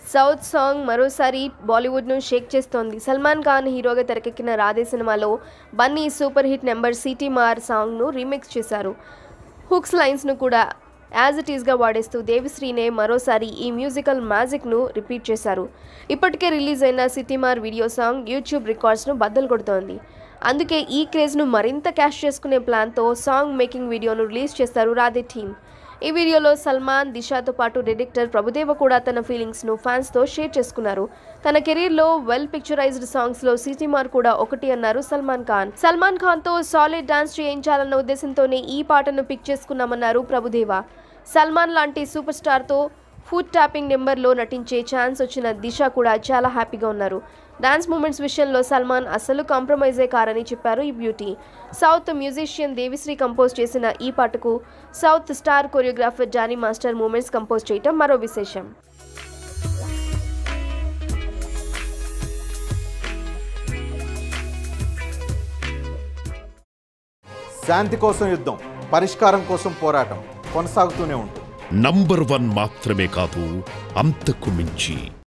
south song మరోసారి బాలీవుడ్ను షేక్ చేస్తోంది సల్మాన్ ఖాన్ హీరోగా తెరకెక్కిన రాధే సినిమాలో Bunny super hit number Seeti Maar సాంగ్ను రీమిక్స్ చేశారు హుక్స్ లైన్స్ను కూడా యాజ్ ఇట్ ఈస్గా వాడేస్తూ దేవిశ్రీనే మరోసారి ఈ మ్యూజికల్ మ్యాజిక్ను రిపీట్ చేశారు ఇప్పటికే రిలీజ్ అయిన సితిమార్ వీడియో సాంగ్ యూట్యూబ్ రికార్డ్స్ను బద్దలు కొడుతోంది అందుకే ఈ క్రేజ్ను మరింత క్యాష్ చేసుకునే ప్లాన్తో సాంగ్ మేకింగ్ వీడియోను రిలీజ్ చేశారు రాధే టీమ్ ఈ వీడియోలో సల్మాన్ దిశాతో పాటు డైరెక్టర్ ప్రభుదేవ కూడా తన ఫీలింగ్స్ను ఫ్యాన్స్తో షేర్ చేసుకున్నారు తన కెరీర్లో వెల్ పిక్చరైజ్డ్ సాంగ్స్లో సిటీమార్ కూడా ఒకటి అన్నారు సల్మాన్ ఖాన్ సల్మాన్ ఖాన్తో సాలిడ్ డాన్స్ చేయించాలన్న ఉద్దేశంతోనే ఈ పాటను పిక్ చేసుకున్నామన్నారు ప్రభుదేవ సల్మాన్ లాంటి సూపర్ స్టార్తో ఫుడ్ ట్యాపింగ్ నెంబర్లో నటించే ఛాన్స్ వచ్చిన దిశ కూడా చాలా హ్యాపీగా ఉన్నారు డాన్స్ మూమెంట్స్ విషయంలో సల్మాన్ అస్సలు కాంప్రమైజే కారని చెప్పారు ఈ beauty south musician Devisri compose చేసిన ఈ పాటకు south star choreographer Johnny master moments compose చేయటం మరో విశేషం శాంతి కోసం యుద్ధం పరిష్కారం కోసం పోరాటం కొనసాగుతూనే ఉంటుంది నంబర్ వన్ మాత్రమే కాదు అంతకు మించి